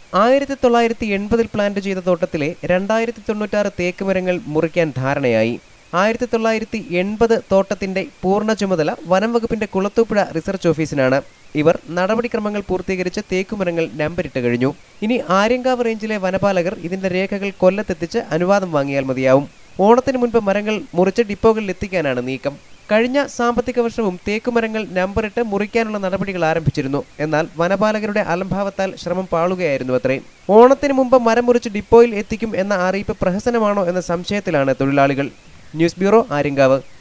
ആയിരത്തി തൊള്ളായിരത്തി എൺപതിൽ പ്ലാന്റ് ചെയ്ത തോട്ടത്തിലെ രണ്ടായിരത്തി തൊണ്ണൂറ്റാറ് തേക്ക് മരങ്ങൾ മുറിക്കാൻ ധാരണയായി ആയിരത്തി തൊള്ളായിരത്തി എൺപത് തോട്ടത്തിന്റെ പൂർണ്ണ ചുമതല വനം വകുപ്പിന്റെ കുളത്തൂപ്പുഴ റിസർച്ച് ഓഫീസിനാണ് ഇവർ നടപടിക്രമങ്ങൾ പൂർത്തീകരിച്ച് തേക്കുമരങ്ങൾ നമ്പരിട്ട് കഴിഞ്ഞു ഇനി ആര്യങ്കാവ് റേഞ്ചിലെ വനപാലകർ ഇതിന്റെ രേഖകൾ കൊല്ലത്തെത്തിച്ച് അനുവാദം വാങ്ങിയാൽ മതിയാവും ഓണത്തിന് മുൻപ് മരങ്ങൾ മുറിച്ച് ഡിപ്പോകളിൽ എത്തിക്കാനാണ് നീക്കം കഴിഞ്ഞ സാമ്പത്തിക വർഷവും തേക്കുമരങ്ങൾ നമ്പറിട്ട് മുറിക്കാനുള്ള നടപടികൾ ആരംഭിച്ചിരുന്നു എന്നാൽ വനപാലകരുടെ അലംഭാവത്താൽ ശ്രമം പാളുകയായിരുന്നു അത്രേ ഓണത്തിന് മുമ്പ് മരം മുറിച്ച് ഡിപ്പോയിൽ എത്തിക്കും എന്ന അറിയിപ്പ് പ്രഹസനമാണോ എന്ന സംശയത്തിലാണ് തൊഴിലാളികൾ ന്യൂസ് ബ്യൂറോ ആര്യങ്കാവ്